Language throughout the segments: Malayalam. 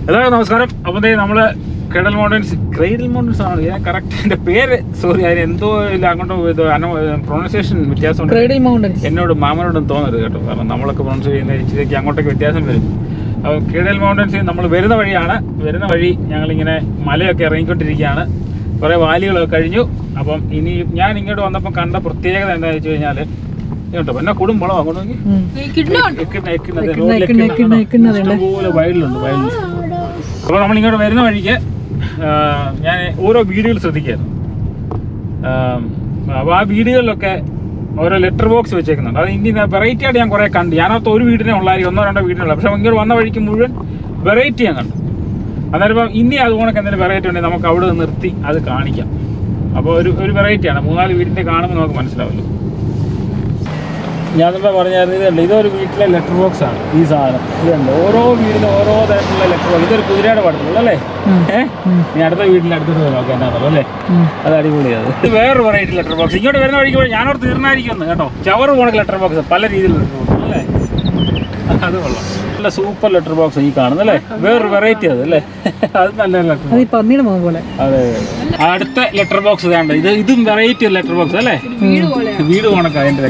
എല്ലാവർക്കും നമസ്കാരം അപ്പം ദേ നമ്മള് കേഡൽ മൗണ്ടൻസ് ക്രൈഡൽ മൗണ്ടൻസ് ആണ് ഞാൻ കറക്റ്റ് എൻ്റെ പേര് സോറി അതിന് എന്തോ ഇല്ല അങ്ങോട്ട് പ്രൊണൗൺസിയേഷൻ വ്യത്യാസമുണ്ട് ക്രൈഡൽ മൗണ്ടൻസ് എന്നോട് മാമനോടും തോന്നരുത് കേട്ടോ കാരണം നമ്മളൊക്കെ പ്രൊണൗൺസ് ചെയ്യുന്ന ഇച്ചിരിക്ക് അങ്ങോട്ടേക്ക് വ്യത്യാസം വരും അപ്പോൾ കേഡൽ മൗണ്ടൻസിൽ നമ്മൾ വരുന്ന വഴിയാണ് വരുന്ന വഴി ഞങ്ങളിങ്ങനെ മലയൊക്കെ ഇറങ്ങിക്കൊണ്ടിരിക്കുകയാണ് കുറേ വാലികളൊക്കെ കഴിഞ്ഞു അപ്പം ഇനി ഞാൻ ഇങ്ങോട്ട് വന്നപ്പോൾ കണ്ട പ്രത്യേകത എന്താണെന്ന് വെച്ച് കഴിഞ്ഞാൽ കേട്ടോ എന്നെ കുടുംബളോ അങ്ങോട്ട് നോക്കി എക്കുന്ന- എക്കുന്നത്, റോഡിൽ എക്കുന്ന- എക്കുന്ന- എക്കുന്നത് ഉണ്ട്. ഇഷ്ടംപോലെ വയലിലുണ്ട് വയലിൽ അപ്പോൾ നമ്മൾ ഇങ്ങോട്ട് വരുന്ന വഴിക്ക് ആ, ഞാൻ ഓരോ വീടുകൾ ശ്രദ്ധിക്കായിരുന്നു അപ്പോൾ ആ വീടുകളിലൊക്കെ ഓരോ ലെറ്റർ ബോക്സ് വെച്ചേക്കുന്നുണ്ട് അത് ഇനി വെറൈറ്റി ആയിട്ട് ഞാൻ കുറേ കണ്ടു ഞാനകത്ത് ഒരു വീടിനെ ഉള്ളായിരിക്കും ഒന്നോ രണ്ടോ വീടിനുള്ള പക്ഷെ ഇങ്ങോട്ട് വന്ന വഴിക്ക് മുഴുവൻ വെറൈറ്റി ഞാൻ കണ്ടു അന്നേരം ഇപ്പം ഇനി അതുകൊണ്ടൊക്കെ എന്തെങ്കിലും വെറൈറ്റി ഉണ്ടെങ്കിൽ നമുക്ക് അവിടെ നിന്ന് നിർത്തി അത് കാണിക്കാം അപ്പോൾ ഒരു ഒരു വെറൈറ്റിയാണ് മൂന്നാല് വീടിൻ്റെ കാണുമ്പോൾ നമുക്ക് മനസ്സിലാവല്ലോ ഞാനിപ്പോൾ പറഞ്ഞായിരുന്നു ഇതുണ്ട് ഇതൊരു വീട്ടിലെ ലെറ്റർ ബോക്സ് ആണ് ഈ സാധനം ഇതുണ്ട് ഓരോ വീടിനും ഓരോ തരത്തിലുള്ള ലെറ്റർ ബോക്സ് ഇതൊരു കുതിരയുടെ പടത്തുള്ളൂ അല്ലേ ഏഹ് ഇനി അടുത്ത വീട്ടിൽ അടുത്തത് നോക്കാം എന്നാണല്ലോ അല്ലേ അത് അടിപൊളിയാണ് ഇത് വേറൊരു വെറൈറ്റി ലെറ്റർ ബോക്സ് ഇങ്ങോട്ട് വരുന്ന വഴിക്ക് പോയി ഞാനോട് തീർന്നായിരിക്കും കേട്ടോ ചവറ് പോണ ലെറ്റർ ബോക്സ് പല രീതിയിലുള്ള ലെറ്റർ ബോക്സ് അല്ലേ അത് കൊള്ളാം നല്ല സൂപ്പർ ലെറ്റർ ബോക്സ് ഈ കാണുന്നത് അല്ലേ വേറൊരു വെറൈറ്റി അത് അല്ലേ അത് നല്ല ലെറ്റർ അത് ഈ പന്നിയുടെ മുഖം പോലെ അതെ അതെ. അടുത്ത ലെറ്റർ ബോക്സ് വേണ്ട ഇത് ഇതും വെറൈറ്റി ലെറ്റർ ബോക്സ് അല്ലേ വീട് പോണക്ക അതിൻ്റെ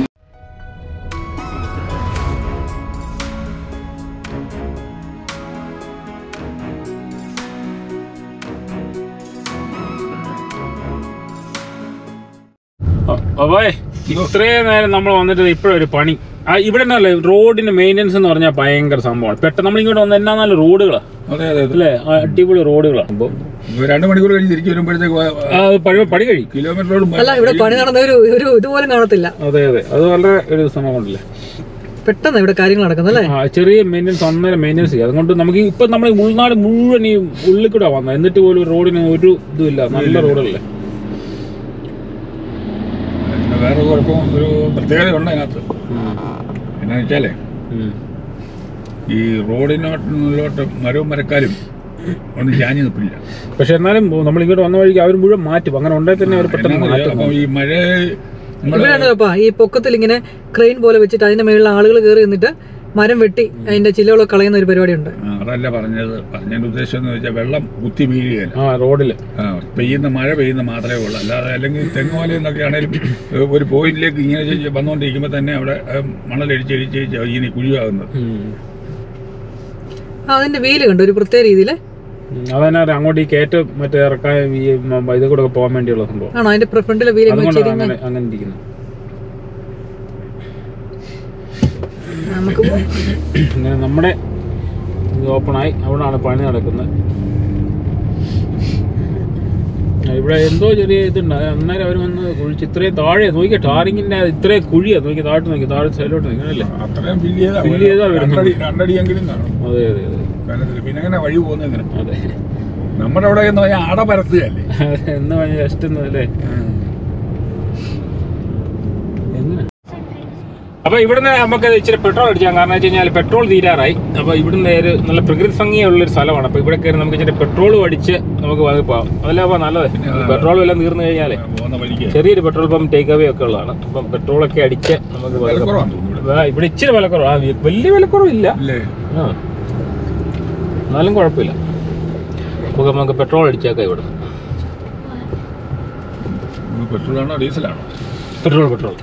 അപ്പേ ഇത്രയും നേരം നമ്മൾ വന്നിട്ട് ഇപ്പോഴൊരു പണി ആ ഇവിടെ അല്ലേ റോഡിന്റെ മെയിൻ്റെനൻസ് എന്ന് പറഞ്ഞാൽ ഭയങ്കര സംഭവമാണ് പെട്ടെന്ന് നമ്മൾ ഇങ്ങോട്ട് വന്ന എന്നാ നല്ല റോഡുകളാണ് അതെ അതെ അതെ അല്ലേ ആ, അടിപൊളി റോഡുകളാണ് അപ്പോൾ ഒരു രണ്ട് മണിക്കൂർ കഴിഞ്ഞ് തിരിച്ചു വരുമ്പോഴത്തേക്ക് പഴയ പടി കഴിയും കിലോമീറ്ററോട് അല്ല ഇവിടെ പണി നടന്ന ഒരു ഒരു ഇതുപോലും കാണത്തില്ല അതെ അതെ അത് വളരെ ഒരു സംഭവം ഉണ്ടല്ലേ പെട്ടെന്ന് ഇവിടെ കാര്യങ്ങൾ നടക്കുന്നല്ലേ ആ ചെറിയ മെയിൻ്റെനൻസ് അന്നേരം മെയിൻ്റെനൻസ് ചെയ്യും അതുകൊണ്ട് നമുക്ക് ഇപ്പം നമ്മൾ ഈ ഉൾനാട് മുഴുവൻ ഈ ഉള്ളിൽ കൂടെ വന്നത് എന്നിട്ട് പോലും റോഡിന് ഒരു ഇതുമില്ല നല്ല റോഡല്ലേ പിന്നെ വേറെ കുഴപ്പം ഒരു പ്രത്യേകത ഉണ്ട് അതിനകത്ത് എന്നാന്ന് വെച്ചാലേ ഈ റോഡിനോട്ടിലോട്ട് മരവും മരക്കാലും ഒന്നും ചാഞ്ഞു നിൽപ്പില്ല പക്ഷെ എന്നാലും നമ്മൾ ഇങ്ങോട്ട് വന്ന വഴിക്ക് അവർ മുഴുവൻ മാറ്റും അങ്ങനെ ഉണ്ടെങ്കിൽ തന്നെ അവർ പെട്ടെന്ന് എന്നാന്നറിയോ? മാറ്റും അപ്പം ഈ മഴ നമ്മള് ഇവിടെയാണ് അപ്പാ ഈ പൊക്കത്തിൽ ഇങ്ങനെ ക്രെയിൻ പോലെ വെച്ചിട്ട് അതിന്റെ മേളിൽ ആളുകൾ കയറി നിന്നിട്ട് മരം വെട്ടി അതിന്റെ ചില്ലകളൊക്കെ കളയുന്ന ഒരു പരിപാടിയുണ്ട് ആ, അതല്ല പറഞ്ഞത് പറഞ്ഞതിന്റെ ഉദ്ദേശം എന്ന് വെച്ചാൽ വെള്ളം കുത്തി വീഴുകയില്ല ആ റോഡില് ആ, പെയ്യുന്ന മഴ പെയ്യുന്ന മാത്രമേ ഉള്ളൂ അല്ലാതെ അല്ലെങ്കിൽ തെങ്ങോല എന്നൊക്കെ ആണെങ്കിലും ഏഹ്, ഒരു പോയിന്റിലേക്ക് ഇങ്ങനെ ചെയ്ത് വന്നുകൊണ്ടിരിക്കുമ്പോൾ തന്നെ അവിടെ ഏഹ്, മണലടിച്ചടിച്ച് ഇങ്ങനെ കുഴിയാകുന്നത് ആ അതിന്റെ വീല് കണ്ടു ഒരു പ്രത്യേക രീതിയില് അതന്നെ അങ്ങോട്ട് ഈ കയറ്റ മറ്റേ ഇറക്കാൻ ഈ മ- ഇത് കൂടെ പോകാൻ വേണ്ടിയുള്ള സംഭവം ആണോ അതിന്റെ ഫ്രണ്ടിലെ വീല് ഇങ്ങനെ അതുകൊണ്ടാണ് ചെരിഞ്ഞ് അങ്ങനെ അങ്ങനെ ഇരിക്കുന്നത് നമുക്ക് പോവാം. ഇങ്ങനെ നമ്മുടെ ഇത് ഓപ്പണായി അവിടാണ് പണി നടക്കുന്നത് ആ, ഇവിടെ എന്തോ ചെറിയ ഇതുണ്ട് അത് അന്നേരം അവർ വന്ന് കുഴിച്ച് ഇത്രയും താഴെ നോക്കിയ ടാറിങ്ങിന്റെ ഇത്രയും കുഴിയാ നോക്കി താഴോട്ട് നോക്കി താഴെ സൈഡിലോട്ട് നോക്കി അല്ലേ അത്രയും വലിയ വലിയ ഇതാ വരുന്നത്. രണ്ടടി രണ്ടടിയെങ്കിലും കാണും അതെ അതെ അതെ കനത്തിൽ പിന്നെ എങ്ങനെ വഴി പോകുന്നത് എങ്ങനെ അതെ നമ്മുടെ അവിടെ എന്ന് പറഞ്ഞാൽ അട പരത്തുകയല്ലേ എന്ന് പറഞ്ഞ ജസ്റ്റ് അല്ലേ എങ്ങനെ അപ്പൊ ഇവിടുന്ന് നമുക്ക് ഇച്ചിരി പെട്രോൾ അടിച്ചാൽ കാരണം വെച്ച് കഴിഞ്ഞാൽ പെട്രോൾ തീരാറായി അപ്പൊ ഇവിടുന്ന് ഒരു നല്ല പ്രകൃതി ഭംഗിയുള്ള ഒരു സ്ഥലമാണ് അപ്പൊ ഇവിടെ കയറി നമുക്ക് ഇച്ചിരി പെട്രോൾ അടിച്ച് നമുക്ക് വന്ന് പോവാം അതല്ലേ അപ്പൊ നല്ലത് പെട്രോൾ എല്ലാം തീർന്നു കഴിഞ്ഞാലേ പോകുന്ന വഴിക്ക് ചെറിയൊരു പെട്രോൾ പമ്പ് ടേക്ക് അവേ ഒക്കെ ഉള്ളതാണ് അപ്പം പെട്രോളൊക്കെ അടിച്ച് നമുക്ക് പതുക്കെ വിലക്കുറവാണ് തോന്നുന്നു ഇവിടെ. ആ, ഇവിടെ ഇച്ചിരി വിലക്കുറവ് ആ വലിയ വിലക്കുറവില്ല ഇല്ലേ ആ എന്നാലും കുഴപ്പമില്ല നമുക്ക് നമുക്ക് പെട്രോൾ അടിച്ചേക്കാം ഇവിടെ ഇത് പെട്രോളാണോ ഡീസലാണോ പെട്രോൾ പെട്രോൾ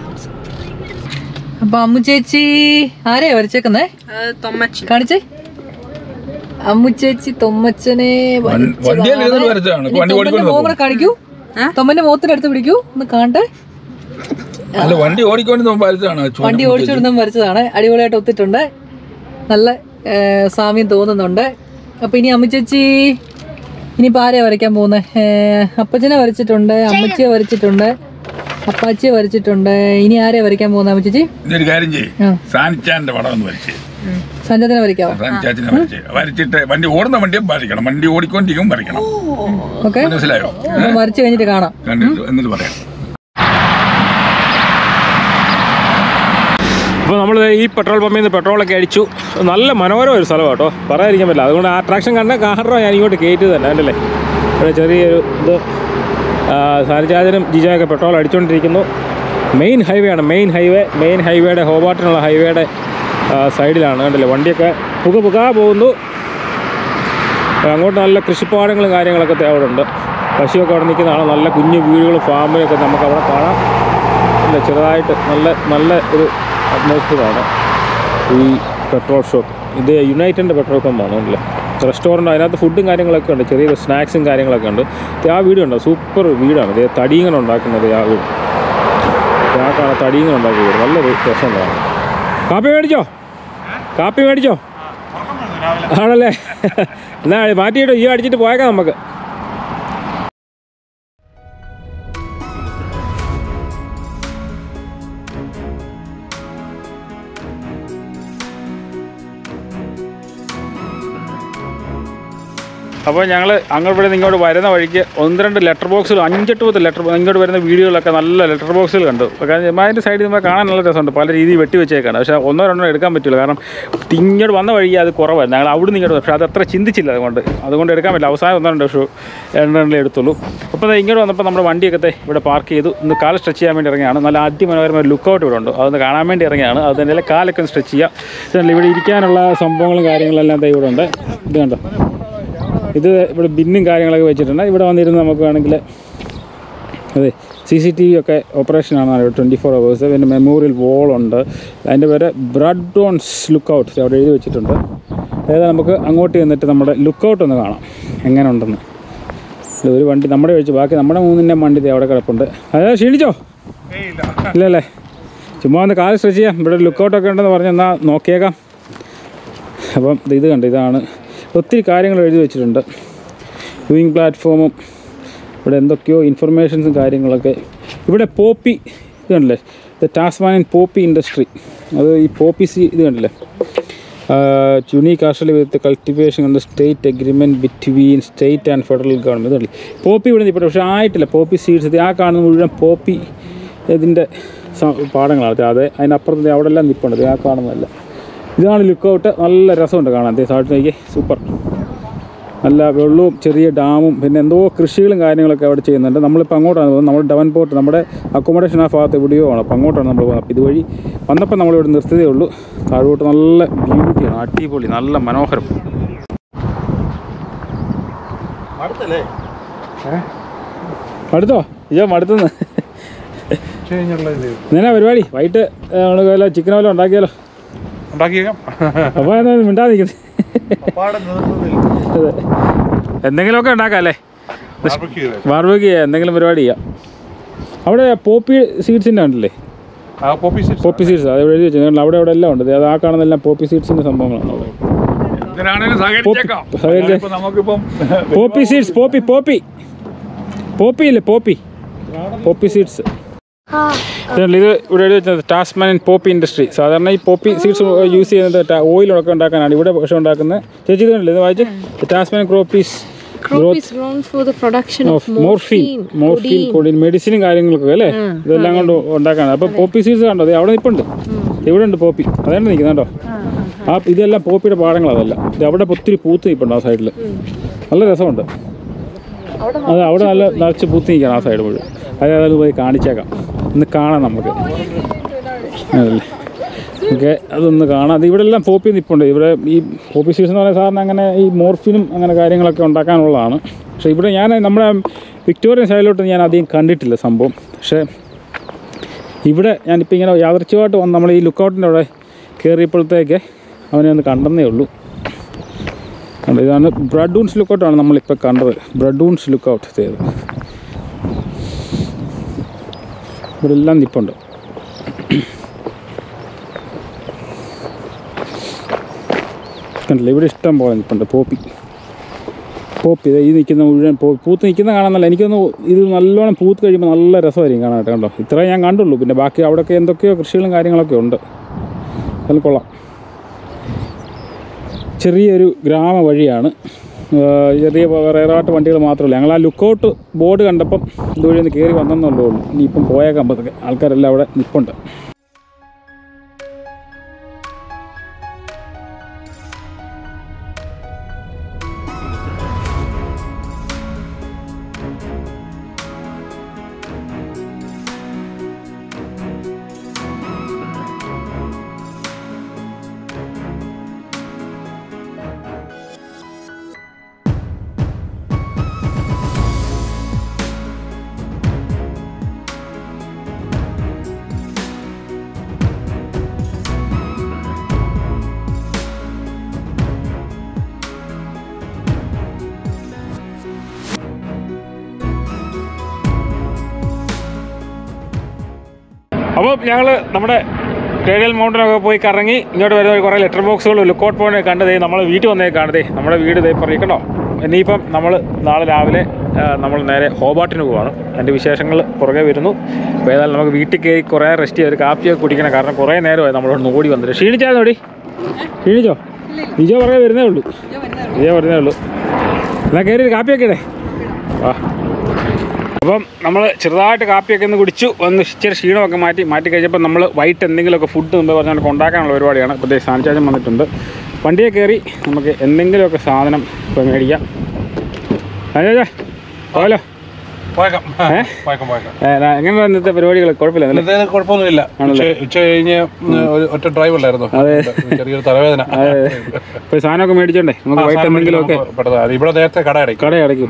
അപ്പൊ അമ്മു ചേച്ചി ആരെയാ വരച്ചേക്കുന്നേ കാണിച്ചേ അമ്മു ചേച്ചി തൊമ്മച്ചനെ വരച്ചതാണ്. വണ്ടിയിൽ ഇരുന്നിട്ട് വരച്ചതാണ് ഇനി വണ്ടി തൊമ്മന്റെ ഓടിക്കൊണ്ട് മുഖം കൂടെ കാണിക്കൂ തൊമ്മന്റെ മുഖത്തിന്റെ അടുത്ത് പിടിക്കൂ ഒന്ന് കാണട്ടെ അല്ല വണ്ടി ഓടിക്കൊണ്ട് വരച്ചതാണ് വണ്ടി ഓടിച്ചിടുന്നതും വരച്ചതാണ് അടിപൊളിയായിട്ട് ഒത്തിട്ടുണ്ട് നല്ല ഏ, സാമ്യം തോന്നുന്നുണ്ട് അപ്പൊ ഇനി അമ്മ ചേച്ചി ഇനിയിപ്പോ ആരെയാ വരയ്ക്കാൻ പോകുന്നത് അപ്പച്ചനെ വരച്ചിട്ടുണ്ട് അമ്മച്ചിയെ വരച്ചിട്ടുണ്ട് അപ്പാച്ചിയെ വരച്ചിട്ടുണ്ട് ഇനി ആരെയാ വരയ്ക്കാൻ പോകുന്നത് അമ്മ ചേച്ചി ഇതൊരു കാര്യം ചെയ്യും ആ സാനിച്ചാന്റെ പടം ഒന്ന് വരച്ച് സഞ്ജത്തിനെ വരയ്ക്കാവോ സാനിച്ചാച്ചിനെ വരച്ച് വരച്ചിട്ട് വണ്ടി ഓടുന്ന വണ്ടിയും വരയ്ക്കണം വണ്ടി ഓടിക്കൊണ്ടിരിക്കും വരയ്ക്കണം ഓക്കെ മനസ്സിലായോ അപ്പൊ വരച്ച് കഴിഞ്ഞിട്ട് കാണാം കണ്ടിട്ട് എന്നിട്ട് പറയാം അപ്പോൾ നമ്മൾ ഈ പെട്രോൾ പമ്പിൽ നിന്ന് പെട്രോളൊക്കെ അടിച്ചു നല്ല മനോഹരമായ ഒരു സ്ഥലമാണ് കേട്ടോ പറയാതിരിക്കാൻ പറ്റില്ല അതുകൊണ്ട് ആ അട്രാക്ഷൻ കണ്ട കാറിനോ ഞാൻ ഇങ്ങോട്ട് കയറ്റി തന്നെ അല്ലേ ഇവിടെ ചെറിയൊരു ഇത് സാരിചാജനും ജിജയൊക്കെ പെട്രോൾ അടിച്ചുകൊണ്ടിരിക്കുന്നു മെയിൻ ഹൈവേ ആണ് മെയിൻ ഹൈവേ മെയിൻ ഹൈവേയുടെ ഹോബാട്ടിനുള്ള ഹൈവേയുടെ സൈഡിലാണ് കണ്ടില്ലേ വണ്ടിയൊക്കെ പുക പുക പോകുന്നു അപ്പോൾ അങ്ങോട്ട് നല്ല കൃഷിപ്പാടങ്ങളും കാര്യങ്ങളൊക്കെ ദേ അവിടെ ഉണ്ട് പശുവൊക്കെ അവിടെ നിൽക്കുന്നതാണ് നല്ല കുഞ്ഞു വീടുകളും ഫാമിലൊക്കെ നമുക്ക് അവിടെ കാണാം ഇല്ല ചെറുതായിട്ട് നല്ല നല്ല ഒരു അറ്റ്മോസ്ഫിയറാണ് ഈ പെട്രോൾ ഷോപ്പ് ഇത് യുണൈറ്റഡിൻ്റെ പെട്രോൾ പമ്പാണ് അല്ലേ റെസ്റ്റോറൻറ്റ് അതിനകത്ത് ഫുഡും കാര്യങ്ങളൊക്കെ ഉണ്ട് ചെറിയ സ്നാക്സും കാര്യങ്ങളൊക്കെ ഉണ്ട് ഇത് ആ വീടുണ്ട് സൂപ്പർ വീടാണ് ഇത് തടിയിങ്ങനെ ഉണ്ടാക്കുന്നത് ആ വീട് ഇത് ആ കാണാൻ തടിയിങ്ങനെ ഉണ്ടാക്കിയ വീട് നല്ലൊരു രസമുള്ളതാണ് കാപ്പി മേടിച്ചോ കാപ്പി മേടിച്ചോ ആണല്ലേ എന്നാ മാറ്റിയിട്ടോ ഈ അടിച്ചിട്ട് പോയേക്കാം നമുക്ക് അപ്പോൾ ഞങ്ങൾ അങ്ങോട്ട് ഇവിടെ നിന്ന് ഇങ്ങോട്ട് വരുന്ന വഴിക്ക് ഒന്ന് രണ്ട് ലെറ്റർ ബോക്സുകൾ അഞ്ചെട്ട് പത്ത് ലെറ്റർ ഇങ്ങോട്ട് വരുന്ന വീഡിയോകളൊക്കെ നല്ല ലെറ്റർ ബോക്സുകൾ കണ്ടു കാരണം അതിൻ്റെ സൈഡിൽ നിന്ന് കാണാൻ നല്ല രസമുണ്ട് പല രീതിയിൽ വെട്ടി വെച്ചേക്കാണ് പക്ഷേ ഒന്നോ രണ്ടോ എടുക്കാൻ പറ്റില്ല കാരണം ഇങ്ങോട്ട് വന്ന വഴി അത് കുറവായിരുന്നു ഞങ്ങൾ അവിടെ നിന്ന് ഇങ്ങോട്ട് പക്ഷേ അത് അത്ര ചിന്തിച്ചില്ല അതുകൊണ്ട് അതുകൊണ്ട് എടുക്കാൻ പറ്റില്ല അവസാനം ഒന്നോ രണ്ടോ ഷൂ രണ്ടെണ്ണേ എടുത്തുള്ളൂ അപ്പോൾ ദേ ഇങ്ങോട്ട് വന്നപ്പോൾ നമ്മുടെ വണ്ടിയൊക്കെ ദേ ഇവിടെ പാർക്ക് ചെയ്തു ഇന്ന് കാല് സ്ട്രെച്ച് ചെയ്യാൻ വേണ്ടി ഇറങ്ങിയാണ് നല്ല അതിമനോഹരമായ ലുക്കൗട്ട് ഇവിടെ ഉണ്ട് അതൊന്ന് കാണാൻ വേണ്ടി ഇറങ്ങിയാണ് അത് തന്നെ കാലൊക്കെ ഒന്ന് സ്ട്രെച്ച് ചെയ്യുക ഇതല്ല ഇവിടെ ഇരിക്കാനുള്ള സംഭവങ്ങളും കാര്യങ്ങളെല്ലാം ദേ ഇവിടെ ഉണ്ട് ഇത് കണ്ടോ ഇത് ഇവിടെ ബിന്നും കാര്യങ്ങളൊക്കെ വെച്ചിട്ടുണ്ട് ഇവിടെ വന്നിരുന്ന് നമുക്ക് വേണമെങ്കിൽ അതെ സി സി ടി വി ഒക്കെ ഓപ്പറേഷനാണ് ഇവിടെ ട്വൻറ്റി ഫോർ അവേഴ്സ് പിന്നെ മെമ്മോറിയൽ വോളുണ്ട് അതിൻ്റെ പേര് ബ്രഡ് ഓൺസ് ലുക്കൗട്ട് അവിടെ എഴുതി വെച്ചിട്ടുണ്ട് അതായത് നമുക്ക് അങ്ങോട്ട് ചെന്നിട്ട് നമ്മുടെ ലുക്കൗട്ട് ഒന്ന് കാണാം എങ്ങനെ ഉണ്ടെന്ന് ഇത് ഒരു വണ്ടി നമ്മുടെ ഒഴിച്ച് ബാക്കി നമ്മുടെ മൂന്നിൻ്റെ വണ്ടി ദേ അവിടെ കിടപ്പുണ്ട് അതായത് ക്ഷീണിച്ചോ ഇല്ലല്ലേ ചുമ്മാ ഒന്ന് കാല് സ്ട്രെച്ച് ചെയ്യാം ഇവിടെ ലുക്കൗട്ടൊക്കെ ഉണ്ടെന്ന് പറഞ്ഞ് എന്നാൽ നോക്കിയേക്കാം അപ്പം ദേ ഇത് കണ്ട് ഇതാണ് ഒത്തിരി കാര്യങ്ങൾ എഴുതി വെച്ചിട്ടുണ്ട് വ്യൂയിങ് പ്ലാറ്റ്ഫോമും ഇവിടെ എന്തൊക്കെയോ ഇൻഫർമേഷൻസും കാര്യങ്ങളൊക്കെ ഇവിടെ പോപ്പി ഇത് കണ്ടില്ലേ ദ ടാസ്മാനിയൻ പോപ്പി ഇൻഡസ്ട്രി അത് ഈ പോപ്പി സി ഇത് കണ്ടില്ലേ യുണീക് ആർഷലി വിത്ത് കൾട്ടിവേഷൻ ഉണ്ട് state agreement between state and federal government ഇതുണ്ടല്ലേ പോപ്പി ഇവിടെ ഇപ്പോൾ പക്ഷേ ആയിട്ടില്ല പോപ്പി സീഡ്സ് ഇത് ആ കാണുന്ന മുഴുവൻ പോപ്പി ഇതിൻ്റെ പാടങ്ങളാണ് അതെ അതിനപ്പുറത്ത് അവിടെ എല്ലാം നിൽപ്പുണ്ട് ഇത് ആ കാണുന്നതല്ല ഇതാണ് ലുക്കൗട്ട് നല്ല രസമുണ്ട് കാണാൻ ദേ താഴോട്ട് നോക്കി സൂപ്പർ നല്ല വെള്ളവും ചെറിയ ഡാമും പിന്നെ എന്തോ കൃഷികളും കാര്യങ്ങളൊക്കെ അവിടെ ചെയ്യുന്നുണ്ട് നമ്മളിപ്പോൾ അങ്ങോട്ടാണ് പോകുന്നത് നമ്മൾ ഡവൻ പോർട്ട് നമ്മുടെ അക്കോമഡേഷൻ ആ ഭാഗത്ത് എവിടെയോ ആണ് അപ്പോൾ അങ്ങോട്ടാണ് നമ്മൾ പോകുന്നത് അപ്പോൾ ഇതുവഴി വന്നപ്പോൾ നമ്മളിവിടെ നിർത്തിയതേ ഉള്ളൂ താഴോട്ട് നല്ല ബ്യൂട്ടിയാണ് അടിപൊളി നല്ല മനോഹരം അടുത്തോ ഇയ്യോ മടുത്തുനിന്ന് ഇങ്ങനെ പരിപാടി വൈകിട്ട് നമ്മൾ വല്ല ചിക്കൻ വല്ലതും ഉണ്ടാക്കിയാലോ ഉണ്ടാക്കിയേക്കാം അപ്പോൾ എന്താ മിണ്ടാതിരിക്കുന്നത് അതെ എന്തെങ്കിലുമൊക്കെ ഉണ്ടാക്കാം അല്ലേ ബാർബേക്ക് ചെയ്യാം എന്തെങ്കിലും പരിപാടി ചെയ്യാം അവിടെ പോപ്പി സീഡ്സിൻ്റെ ഉണ്ടല്ലേ ആ പോപ്പി സീഡ്സ് പോപ്പി സീഡ്സ് അത് എഴുതി വെച്ചിട്ടുണ്ട് അവിടെ അവിടെ എല്ലാം ഉണ്ട് അത് ആ കാണുന്നതെല്ലാം പോപ്പി സീഡ്സിൻ്റെ സംഭവങ്ങളാണ് അവിടെ എന്തിനാണേലും സഹകരിച്ചേക്കാം സഹകരിച്ചേ- ഇപ്പം നമുക്കിപ്പം poppy seeds poppy poppy poppy ഇല്ലേ പോപ്പി പോപ്പി സീഡ്സ് ഇതുണ്ട് ഇത് ഇവിടെ എഴുതി വെച്ചത് ടാസ്മാൻ പോപ്പി ഇൻഡസ്ട്രി സാധാരണ ഈ പോപ്പി സീഡ്സ് യൂസ് ചെയ്യുന്നത് ഓയിലൊക്കെ ഉണ്ടാക്കാനാണ് ഇവിടെ പക്ഷേ ഉണ്ടാക്കുന്നത് ചേച്ചി ഇത് കണ്ടില്ലേ ഇത് വായിച്ച് Tasman crop is Crop is grown for the production of of morphine morphine, morphine codeine മെഡിസിനും കാര്യങ്ങളൊക്കെ അല്ലേ ഇതെല്ലാം കൊണ്ട് ഉണ്ടാക്കാണ് അപ്പോൾ പോപ്പി സീഡ്സ് കണ്ടോ ദേ അവിടെ നിൽപ്പുണ്ട് ഇവിടെ ഉണ്ട് പോപ്പി അതാണ് നിൽക്കുന്നത് കേട്ടോ ആ ഇതെല്ലാം പോപ്പിയുടെ പാടങ്ങളാണ് അതെല്ലാം ഇത് അവിടെ ഒത്തിരി പൂത്ത് നിൽപ്പുണ്ട് ആ സൈഡിൽ നല്ല രസമുണ്ട് അത് അവിടെ നല്ല നിറച്ച് പൂത്ത് നിൽക്കണം ആ സൈഡ് മുഴുവൻ അത് ഏതായാലും പോയി കാണിച്ചേക്കാം ഇന്ന് കാണാം നമുക്ക് അതല്ലേ ഓക്കെ അതൊന്ന് കാണാം അത് ഇവിടെ എല്ലാം പോപ്പി നിൽപ്പുണ്ട് ഇവിടെ ഈ പോപ്പി സീഡ്സ് എന്ന് പറയുന്ന സാറിന് അങ്ങനെ ഈ മോർഫിനും അങ്ങനെ കാര്യങ്ങളൊക്കെ ഉണ്ടാക്കാനുള്ളതാണ് പക്ഷേ ഇവിടെ ഞാൻ നമ്മുടെ വിക്ടോറിയൻ സൈഡിലോട്ട് ഞാൻ അധികം കണ്ടിട്ടില്ല സംഭവം പക്ഷേ ഇവിടെ ഞാനിപ്പോൾ ഇങ്ങനെ യാദർച്ഛമായിട്ട് വന്ന് നമ്മൾ ഈ ലുക്കൗട്ടിൻ്റെ അവിടെ കയറിയപ്പോഴത്തേക്ക് അവനെ ഒന്ന് കണ്ടെന്നേ ഉള്ളൂ കണ്ടോ, ഇതാണ് ബ്രഡൂൺസ് ലുക്കൗട്ടാണ് നമ്മളിപ്പോൾ കണ്ടത് ബ്രഡൂൺസ് ലുക്കൗട്ട് ചെയ്തത് ഇവിടെ എല്ലാം നിപ്പുണ്ട് കണ്ടില്ല ഇവിടെ ഇഷ്ടം പോലെ നിപ്പുണ്ട് പോപ്പി പോപ്പി ദേ ഈ നിൽക്കുന്ന മുഴുവൻ പോ പൂത്ത് നിൽക്കുന്ന കാണാനല്ല എനിക്കൊന്ന് ഇത് നല്ലോണം പൂത്ത് കഴിയുമ്പോൾ നല്ല രസമായിരിക്കും കാണാനായിട്ട് കണ്ടോ ഇത്രയും ഞാൻ കണ്ടുള്ളൂ പിന്നെ ബാക്കി അവിടെയൊക്കെ എന്തൊക്കെയോ കൃഷികളും കാര്യങ്ങളൊക്കെ ഉണ്ട് അത് കൊള്ളാം ചെറിയൊരു ഗ്രാമ വഴിയാണ് ആ, ചെറിയ റേറാട്ട് വണ്ടികൾ മാത്രമല്ല ഞങ്ങൾ ആ ലുക്കൗട്ട് ബോർഡ് കണ്ടപ്പം ഇതുവഴി ഒന്ന് കയറി വന്നെന്നുള്ളൂ ഇനിയിപ്പം പോയേക്കാൻ പറ്റൊക്കെ ആൾക്കാരെല്ലാം അവിടെ നിൽപ്പുണ്ട് അപ്പോൾ ഞങ്ങൾ നമ്മുടെ കേരള മൗണ്ടനൊക്കെ പോയി കറങ്ങി ഇങ്ങോട്ട് വരുന്ന കുറേ ലെറ്റർ ബോക്സുകൾ ലുക്കൗട്ട് പോയിന്റ് കണ്ടതേ നമ്മൾ വീട്ടിൽ വന്നേ കാണതേ നമ്മുടെ വീട് ഇതേ പറയിക്കണ്ടോ ഇനിയിപ്പം നമ്മൾ നാളെ രാവിലെ നമ്മൾ നേരെ ഹോബാട്ടിന് പോവാണ് എൻ്റെ വിശേഷങ്ങൾ പുറകെ വരുന്നു അപ്പോൾ ഏതായാലും നമുക്ക് വീട്ടിൽ കയറി കുറേ റെസ്റ്റ് ചെയ്ത് ഒരു കാപ്പിയൊക്കെ കുടിക്കണം കാരണം കുറേ നേരമായി നമ്മളോട് ഓടി വന്നിട്ട് ക്ഷീണിച്ചായിരുന്നു ഓടി ക്ഷീണിച്ചോ വിജയോ പുറകെ വരുന്നേ ഉള്ളൂ വിജയോ വരുന്നേ ഉള്ളൂ എന്നാൽ കയറി ഒരു കാപ്പിയൊക്കെ ഇടേ ആ അപ്പം നമ്മൾ ചെറുതായിട്ട് കാപ്പിയൊക്കെ ഒന്ന് കുടിച്ചു ഒന്ന് ഇച്ചിരി ക്ഷീണമൊക്കെ മാറ്റി മാറ്റി കഴിഞ്ഞപ്പോൾ നമ്മൾ വൈകിട്ട് എന്തെങ്കിലുമൊക്കെ ഫുഡ് മുമ്പ് പറഞ്ഞാൽ കൊണ്ടാക്കാനുള്ള പരിപാടിയാണ് ഇപ്പോൾ സാനിച്ചാജം വന്നിട്ടുണ്ട് വണ്ടിയെ കയറി നമുക്ക് എന്തെങ്കിലുമൊക്കെ സാധനം ഇപ്പോൾ മേടിക്കാം സാനിച്ചാജ പോയാലോ പോയേക്കാം ഏ? പോയേക്കാം പോയേക്കാം എങ്ങനെ ഇന്നത്തെ പരിപാടികൾ കുഴപ്പമില്ല അല്ലേ ഇന്നത്തെ കുഴപ്പമൊന്നുമില്ല ഉച്ച ഉച്ച കഴിഞ്ഞ് ഒരു ഒറ്റ ഡ്രൈവ് അല്ലായിരുന്നു ചെറിയൊരു തലവേദന ഇപ്പോൾ സാധനമൊക്കെ മേടിച്ചോണ്ടേ നമുക്ക് വൈകിട്ട് എന്തെങ്കിലുമൊക്കെ പെട്ടെന്ന് അത് ഇവിടെ നേരത്തെ കട അടയ്ക്കും കട അടയ്ക്കും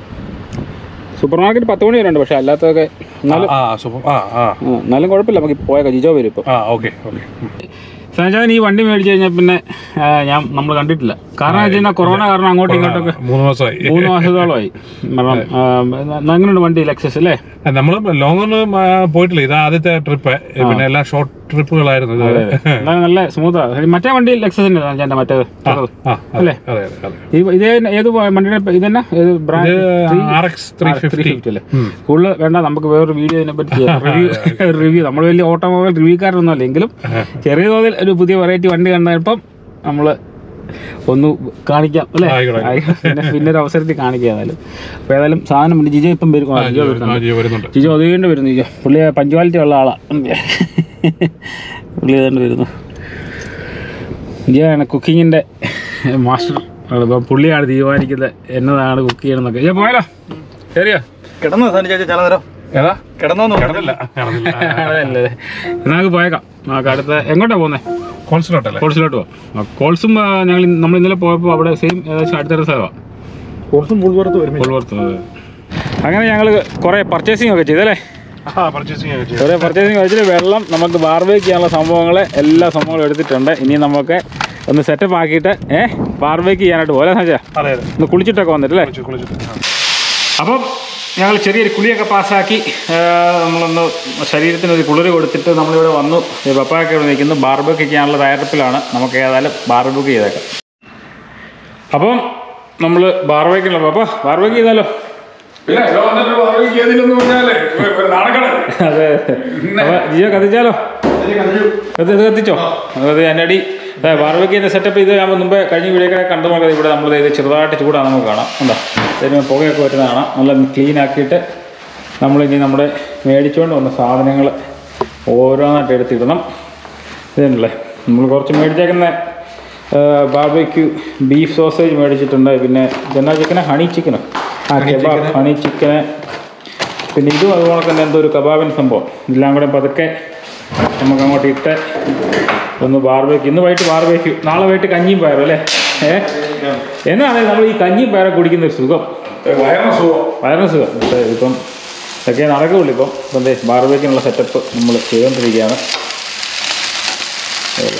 സൂപ്പർ മാർക്കറ്റ് പത്ത് മണി വരെ ഉണ്ട് പക്ഷേ അല്ലാത്തതൊക്കെ എന്നാലും ആ സൂപ്പർ ആ ആ ആ, എന്നാലും കുഴപ്പമില്ല നമുക്ക് പോയേക്കാം ജിജോ വരും ഇപ്പോൾ ആ ഓക്കെ ഓക്കെ സനജാൻ ഈ വണ്ടി മേടിച്ചു കഴിഞ്ഞാൽ പിന്നെ ആ, ഞാൻ നമ്മൾ കണ്ടിട്ടില്ല കാരണം വെച്ച് കഴിഞ്ഞാൽ കൊറോണ കാരണം അങ്ങോട്ടും ഇങ്ങോട്ടൊക്കെ മൂന്ന് മാസമായി മൂന്ന് മാസത്തോളമായി കാരണം ആ, എങ്ങനെയുണ്ട് വണ്ടി ലെക്സസ് അല്ലേ നമ്മൾ ലോങ് ഒന്നും ആ, പോയിട്ടില്ല ഇത് ആദ്യത്തെ ട്രിപ്പ് പിന്നെ എല്ലാം ഷോർട്ട് ട്രിപ്പുകളായിരുന്നു ഇതുവരെ എന്നാലും നല്ല സ്മൂത്താ മറ്റേ വണ്ടി ലെക്സസിന്റെ എൻ്റെ മറ്റേത് ചെറുത്. ആ അതെ അല്ലേ? അതെ അതെ അതെ ഈ ഇത് ഏത് വണ്ടിയുടെ ഇത് തന്നെ ഏത് brand R X three fifty അല്ലേ കൂടുതൽ വേണ്ട നമുക്ക് വേറൊരു വീഡിയോ ഇതിനെ പറ്റി റിവ്യൂ റിവ്യൂ നമ്മൾ വലിയ ഓട്ടോമൊബൈൽ റിവ്യൂക്കാരൊന്നും അല്ല എങ്കിലും ചെറിയ തോതിൽ ഒരു പുതിയ വെറൈറ്റി വണ്ടി കണ്ടപ്പം നമ്മൾ ഒന്ന് കാണിക്കാം അല്ലേ ആയിക്കോട്ടെ. ആയിക്കോട്ടെ. പിന്നെ പിന്നെ ഒരു അവസരത്തിൽ കാണിക്കാം ഏതായാലും അപ്പോൾ ഏതായാലും സാധനം ഉണ്ട് ജിജോ ഇപ്പം വരും ആ, ജിജോ വരുന്നുണ്ട് വരുന്നുണ്ട് ജിജോ അതുകൊണ്ട് വരുന്നു ജിജോ പുള്ളി പഞ്ച്വാലിറ്റി ഉള്ള ആളാണ് പുള്ളി അതുകൊണ്ട് വരുന്നു ജിജോയാണ് കുക്കിങ്ങിൻ്റെ മാസ്റ്റർ ഇപ്പം പുള്ളിയാണ് തീരുമാനിക്കുന്നത് എന്നതാണ് കുക്ക് ചെയ്യണമെന്നൊക്കെ ജിജോ പോയാലോ ശരിയോ കിടന്നു സനി ചേച്ചി ചില നേരം ഏതാ കിടന്നു കിടന്നില്ല കിടന്നില്ല അതല്ലേ എന്നാ നമുക്ക് പോയേക്കാം നമുക്ക് അടുത്ത എങ്ങോട്ടാ പോകുന്നത് കോൺസുലോട്ടല്ലേ കോൾസിലോട്ട് പോവാം ആ, കോൾസും ആ, ഞങ്ങൾ ഇന്ന് നമ്മൾ ഇന്നലെ പോയപ്പോൾ അവിടെ സെയിം ഏകദേശം അടുത്തടുത്ത സ്ഥലമാണ് കുറച്ചും മുൾപുറത്ത് വരും കോൾവർത്ത് അങ്ങനെ ഞങ്ങൾ കുറേ പർച്ചേസിംഗ് ഒക്കെ ചെയ്തല്ലേ ആ പർച്ചേസിംഗ് ഒക്കെ ചെയ്തു കുറേ പർച്ചേസിംഗ് വെച്ചിട്ട് വെള്ളം നമുക്ക് ബാർബേക്ക് ചെയ്യാനുള്ള സംഭവങ്ങൾ എല്ലാ സംഭവങ്ങളും എടുത്തിട്ടുണ്ട് ഇനി നമുക്ക് ഒന്ന് സെറ്റപ്പ് ആക്കിയിട്ട് ഏഹ് ബാർബേക്ക് ചെയ്യാനായിട്ട് പോലെ സാച്ചാ അതെ അതെ ഒന്ന് കുളിച്ചിട്ടൊക്കെ വന്നിട്ടല്ലേ കുളിച്ചു കുളിച്ചിട്ട് ആ. അപ്പം ഞങ്ങൾ ചെറിയൊരു കുളിയൊക്കെ പാസ്സാക്കി ആ, നമ്മളൊന്ന് ശരീരത്തിന് ഒരു കുളിര് കൊടുത്തിട്ട് നമ്മളിവിടെ വന്നു ഈ പപ്പായൊക്കെ ഇവിടെ നിൽക്കുന്നു ബാർബേക്ക് ചെയ്യാനുള്ള തയ്യാറെടുപ്പിലാണ് നമുക്ക് ഏതായാലും ബാർബേക്ക് ചെയ്തേക്കാം അപ്പം നമ്മൾ ബാർബേക്കുള്ള പപ്പ ബാർബേക്ക് ചെയ്താലോ പിന്നെ ഇവിടെ വന്നിട്ട് ബാർബിക്യൂ ചെയ്തില്ലെന്ന് പറഞ്ഞാലേ ഒരു നാണക്കേട്. അതെ അപ്പൊ ജിയോ കത്തിച്ചാലോ ഇത് ഇത് കത്തിച്ചോ അത് എൻ്റെ അടി ബാർബേക്കിൻ്റെ സെറ്റപ്പ് ഇത് ഞാൻ മുമ്പേ കഴിഞ്ഞ വീഡിയോക്കെ കണ്ടു നോക്കാം ഇവിടെ നമ്മൾ ഇത് ചെറുതായിട്ട് ചൂടാണ് നമുക്ക് കാണാം എന്താ ഇതിന് പുകയൊക്കെ വരുന്ന കാണാം നല്ല ക്ലീൻ ആക്കിയിട്ട് നമ്മളിനി നമ്മുടെ മേടിച്ചുകൊണ്ട് വന്ന സാധനങ്ങൾ ഓരോന്നായിട്ട് എടുത്തിടണം ഇതുണ്ടല്ലേ നമ്മൾ കുറച്ച് മേടിച്ചേക്കുന്ന ബാർബേക്യൂ ബീഫ് സോസേജ് മേടിച്ചിട്ടുണ്ട് പിന്നെ ഇതെന്നാ ചിക്കന് ഹണി ചിക്കനോ ആ കെബാബ് ഹണി ചിക്കന് പിന്നെ ഇതും അതുപോലെ തന്നെ എന്തോ ഒരു കബാബിൻ സംഭവം ഇതെല്ലാം കൂടെ പതുക്കെ നമുക്ക് അങ്ങോട്ട് ഇട്ട് ഒന്ന് ബാർബേക്ക് ഇന്ന് വൈകിട്ട് ബാർബേക്ക് നാളെ വൈകിട്ട് കഞ്ഞിയും പയറും അല്ലേ ഏ എന്നാണ് നമ്മൾ ഈ കഞ്ഞിയും പയറും കുടിക്കുന്ന ഒരു സുഖം വയറിന് സുഖം വയറിന് സുഖം പക്ഷേ ഇപ്പം ഇതൊക്കെ നടക്കുള്ളൂ ഇപ്പം ഇപ്പം ദേ ബാർബേക്കിനുള്ള സെറ്റപ്പ് നമ്മൾ ചെയ്തുകൊണ്ടിരിക്കുകയാണ് അതല്ലേ.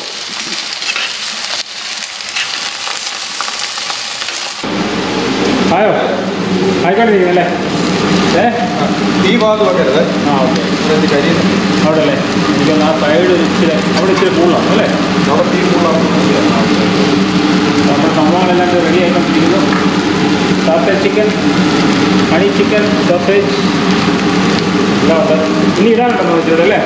ആയോ ആയിക്കോട്ടെ അല്ലേ ഏ ഈ ഭാഗത്ത് വെക്കരുത് ആ ഓക്കെ ഇവിടെ കരിയുന്നു അവിടെ അല്ലേ എനിക്കൊന്ന് ആ സൈഡ് ഇച്ചിരി അവിടെ ഇച്ചിരി കൂടുതലാണ് അല്ലേ അവിടെ തീ കൂടുതലാണ് നമ്മുടെ സംഭവങ്ങളെല്ലാം റെഡി ആയിക്കൊണ്ടിരിക്കുന്നു sausage chicken honey chicken sausage എല്ലാം ഉണ്ട് ഇനി ഇടാനുണ്ടെന്ന് വെച്ചത് അല്ലേ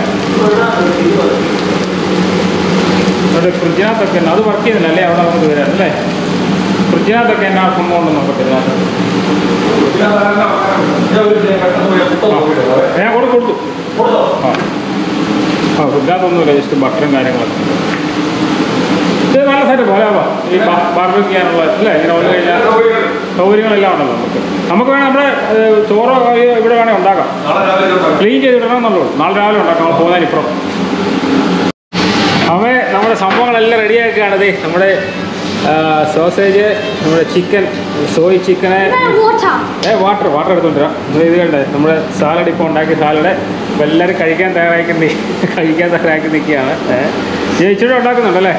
അവിടെ ഫ്രിഡ്ജിനകത്തൊക്കെ ഉണ്ട് അത് വർക്ക് ചെയ്യുന്നില്ല അല്ലേ അവിടെ നമുക്ക് വരാൻ അല്ലേ ഫ്രിഡ്ജിനകത്തൊക്കെ എന്നാ സംഭവം ഉണ്ടെന്ന് നമുക്ക് ഇതിനകത്ത് ഞാൻ കൂടെ കൊടുത്തു ആ ആ ഫ്രിഡ്ജിനകത്തൊന്നുമില്ല ജസ്റ്റ് ബട്ടറും കാര്യങ്ങളൊക്കെ ഇത് നല്ല സെറ്റ് പോലാവാ ഈ ബാർബേക്ക് ചെയ്യാനുള്ള അല്ലേ ഇങ്ങനെ വന്നു കഴിഞ്ഞാൽ സൗകര്യങ്ങളെല്ലാം ഉണ്ടല്ലോ നമുക്ക് നമുക്ക് വേണം നമ്മുടെ ഏഹ്, ചോറോ കറിയോ ഇവിടെ വേണേൽ ഉണ്ടാക്കാം നാളെ രാവിലെ ഉണ്ടാക്കാം. ക്ലീൻ ചെയ്തിടണം എന്നുള്ളൂ നാളെ രാവിലെ ഉണ്ടാക്കാം നമ്മൾ പോകുന്നതിനിപ്പുറം അവ നമ്മുടെ സംഭവങ്ങളെല്ലാം റെഡിയാക്കുകയാണ് ദേ നമ്മുടെ സോസേജ് നമ്മുടെ ചിക്കൻ സോയ് ചിക്കന് water. ഏ വാട്ടർ വാട്ടർ എടുത്തോണ്ടിരാം നമ്മൾ ഇത് കണ്ടേ നമ്മുടെ സാലഡ് ഇപ്പോൾ ഉണ്ടാക്കിയ സാലഡ് ഇപ്പോൾ എല്ലാവരും കഴിക്കാൻ തയ്യാറാക്കി നി- കഴിക്കാൻ തയ്യാറാക്കി നിൽക്കുകയാണ് ഏഹ് ഇച്ചിരി ഉണ്ടാക്കുന്നുണ്ടല്ലേ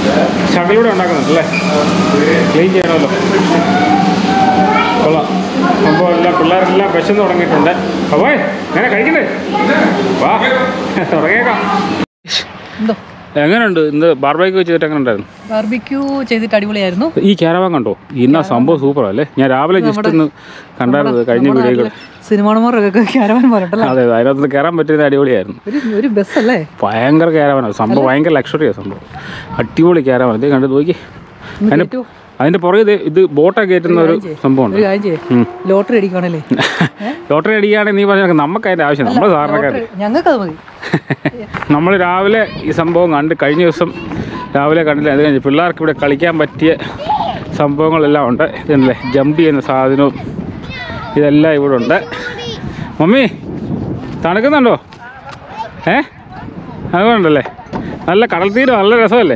ശകലൂടെ ഉണ്ടാക്കുന്നുണ്ടല്ലേ ക്ലീൻ ചെയ്യണമല്ലോ കൊള്ളാം സംഭവം എല്ലാം പിള്ളേരെല്ലാം വിശന്ന് തുടങ്ങിയിട്ടുണ്ട് അപ്പോൾ അങ്ങനെ കഴിക്കണ്ടേ വാ തുടങ്ങിയേക്കാം എന്തോ എങ്ങനെയുണ്ട് ഇന്ന് ബാർബേക്ക് ചെയ്തിട്ട് എങ്ങനെ ഉണ്ടായിരുന്നു ബാർബിക്യൂ ചെയ്തിട്ട് അടിപൊളിയായിരുന്നു ഈ ക്യാരവാൻ കണ്ടോ ഇന്ന സംഭവം സൂപ്പർ അല്ലേ ഞാൻ രാവിലെ ജസ്റ്റ് ഒന്ന് കണ്ടായിരുന്നത് കഴിഞ്ഞ വീഡിയോകൾ സിനിമാണന്മാരൊക്കെ ക്യാരവാൻ പോരട്ടല്ലേ അതെ അതെ അതിനകത്ത് കയറാൻ പറ്റിയത് അടിപൊളിയായിരുന്നു ഒരു ഒരു ബസ് അല്ലേ ഭയങ്കര ക്യാരവാനാണ് സംഭവം ഭയങ്കര ലക്ഷറിയാണ് സംഭവം അടിപൊളി ക്യാരവാൻ ഇത് കണ്ടു നോക്കി ഒന്ന് അതിന്റെ കേറ്റോ? അതിന്റെ പുറകെ ഇത് ഇത് ബോട്ടൊക്കെ കയറ്റുന്ന ഒരു സംഭവമുണ്ട് ഒരു കാര്യം ചെയ്യേ ലോട്ടറി അടിക്കുവാണല്ലേ ലോട്ടറി അടിക്കുകയാണെങ്കിൽ നീ പറഞ്ഞ നമുക്ക് അതിന്റെ ആവശ്യം നമ്മൾ സാധാരണക്കാർ ഞങ്ങൾക്ക് അത് മതി നമ്മൾ രാവിലെ ഈ സംഭവം കണ്ട് കഴിഞ്ഞ ദിവസം രാവിലെ കണ്ടില്ല അത് കഴിഞ്ഞ് പിള്ളേർക്ക് ഇവിടെ കളിക്കാൻ പറ്റിയ സംഭവങ്ങളെല്ലാം ഉണ്ട് ഇതല്ലേ ജമ്പ് ചെയ്യുന്ന സാധനവും ഇതെല്ലാം ഇവിടെ ഉണ്ട് മമ്മി തണുക്കുന്നുണ്ടോ ഏ അതുകൊണ്ടല്ലേ നല്ല കടൽ തീരം നല്ല രസമല്ലേ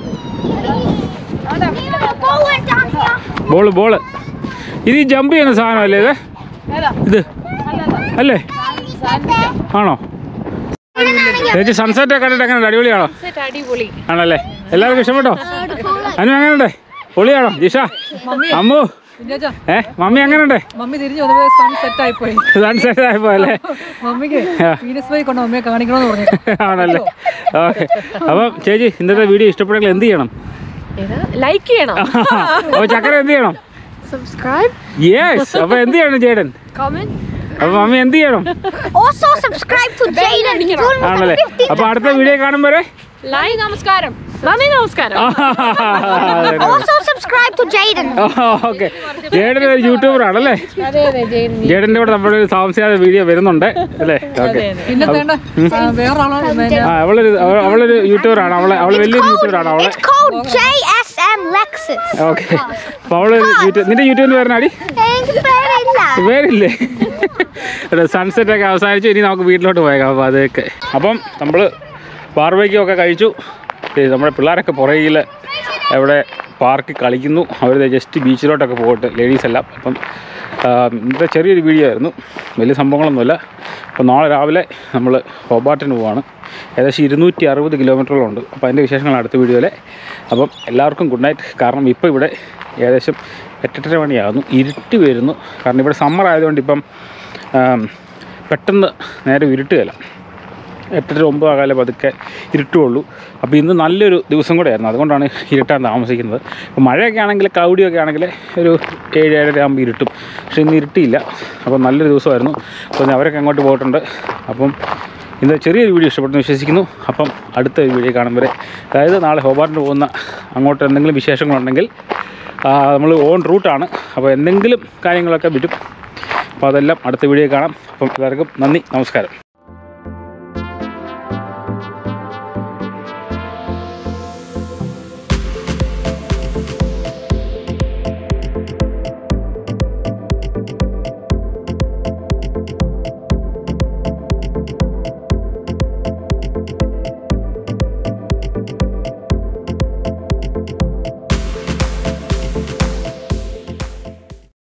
ബോള് ബോള് ഇത് ഈ ജമ്പ് ചെയ്യുന്ന സാധനമല്ലേ ഇത് ഇത് അല്ലേ ആണോ ചേച്ചി സൺസെറ്റ് ഒക്കെ കണ്ടിട്ട് എങ്ങനെ അടിപൊളിയാണോ അടിപൊളി ആണല്ലേ എല്ലാവർക്കും ഇഷ്ടപ്പെട്ടോ അനു എങ്ങനെയുണ്ട് പൊളിയാണോ ജിഷ അമ്മു കുഞ്ഞാച്ചാ, ഏ മമ്മി എങ്ങനെയുണ്ട് മമ്മി തിരിഞ്ഞു വന്നപ്പോൾ സൺ സെറ്റ് ആയിപ്പോയി സൺസെറ്റ് ആയപ്പോ അല്ലേ മമ്മിക്ക് പീനസ് ബൈ കൊണ്ട് മമ്മിയെ കാണിക്കണമെന്ന് പറഞ്ഞു ആണല്ലേ ഓക്കെ അപ്പം ചേച്ചി ഇന്നത്തെ വീഡിയോ ഇഷ്ടപ്പെട്ടെങ്കിൽ എന്ത് ചെയ്യണം ലൈക്ക് ചെയ്യണം അപ്പൊ ചക്കര എന്ത് ചെയ്യണം സബ്സ്ക്രൈബ് യെസ് അപ്പൊ എന്ത് ചെയ്യണം ചേട്ടൻ കമന്റ് അപ്പൊ മമ്മി എന്ത് ചെയ്യണം Also subscribe to Jaden. ആണല്ലേ അപ്പൊ അടുത്ത വീഡിയോ കാണുമ്പോഴേ ലൈക്ക് നമസ്കാരം നന്ദി നമസ്കാരം Also subscribe to Jaden. Okay Jaden ഒരു യൂട്യൂബർ ആണല്ലേ അതെ അതെ ജെയിൻ ജേഡന്റെ കൂടെ നമ്മുടെ ഒരു താമസിയാതെ വീഡിയോ വരുന്നുണ്ട് അല്ലേ ഓക്കെ പിന്നെ വേണ്ട വേറൊരാളോ പിന്നെ ആ അവളൊരു അവ- അവളൊരു യൂട്യൂബർ ആണ് അവളെ അവള് വലിയൊരു യൂട്യൂബർ ആണ് അവളെ It's called JSM Lexus. Okay അപ്പൊ അവള് യൂട്യൂബ് നിന്റെ യൂട്യൂബിൽ വരുന്നാടി എനിക്ക് പേരില്ല. പേരില്ലേ സൺസെറ്റ് ഒക്കെ അവസാനിച്ചു ഇനി നമുക്ക് വീട്ടിലോട്ട് പോയേക്കാം അപ്പോൾ അതൊക്കെ അപ്പം നമ്മൾ ബാർബേക്കും ഒക്കെ കഴിച്ചു ഏ, നമ്മുടെ പിള്ളേരൊക്കെ പുറകിൽ അവിടെ പാർക്കിൽ കളിക്കുന്നു അവർ ജസ്റ്റ് ബീച്ചിലോട്ടൊക്കെ പോകട്ടെ ലേഡീസ് എല്ലാം അപ്പം ആ, ഇന്നത്തെ ചെറിയൊരു വീഡിയോ ആയിരുന്നു വലിയ സംഭവങ്ങളൊന്നുമില്ല അപ്പോൾ നാളെ രാവിലെ നമ്മൾ ഹോബാട്ടിന് പോവാണ് ഏകദേശം ഇരുന്നൂറ്റി അറുപത് കിലോമീറ്ററോളം ഉണ്ട് അപ്പോൾ അതിൻ്റെ വിശേഷങ്ങൾ അടുത്ത വീഡിയോയിൽ അപ്പം എല്ലാവർക്കും ഗുഡ് നൈറ്റ് കാരണം ഇപ്പോൾ ഇവിടെ ഏകദേശം എട്ടെട്ടര മണിയാകുന്നു ഇരുട്ട് വരുന്നു കാരണം ഇവിടെ സമ്മർ ആയതുകൊണ്ട് ഇപ്പം ആം, പെട്ടെന്ന് നേരെ ഇരുട്ടുകയില്ല എട്ടര ഒമ്പത് ആകാലേ പതുക്കെ ഇരുട്ടുള്ളൂ അപ്പോൾ ഇന്ന് നല്ലൊരു ദിവസം കൂടെ ആയിരുന്നു അതുകൊണ്ടാണ് ഇരുട്ടാൻ താമസിക്കുന്നത് ഇപ്പോൾ മഴയൊക്കെ ആണെങ്കിൽ ക്ലൗഡിയൊക്കെ ആണെങ്കിൽ ഒരു ഏഴ് ഏഴര ആകുമ്പോൾ ഇരുട്ടും പക്ഷേ ഇന്ന് ഇരുട്ടിയില്ല അപ്പോൾ നല്ലൊരു ദിവസമായിരുന്നു അപ്പോൾ ഇന്ന് അവരൊക്കെ അങ്ങോട്ട് പോയിട്ടുണ്ട് അപ്പം ഇന്ന് ചെറിയൊരു വീഡിയോ ഇഷ്ടപ്പെട്ടെന്ന് വിശ്വസിക്കുന്നു അപ്പം അടുത്ത ഒരു വീഡിയോ കാണും വരെ അതായത് നാളെ ഹോബാറിന് പോകുന്ന അങ്ങോട്ട് എന്തെങ്കിലും വിശേഷങ്ങളുണ്ടെങ്കിൽ നമ്മൾ ഓൺ റൂട്ടാണ് അപ്പോൾ എന്തെങ്കിലും കാര്യങ്ങളൊക്കെ വിടും അപ്പോൾ അതെല്ലാം അടുത്ത വീഡിയോ കാണാം അപ്പം എല്ലാവർക്കും നന്ദി നമസ്കാരം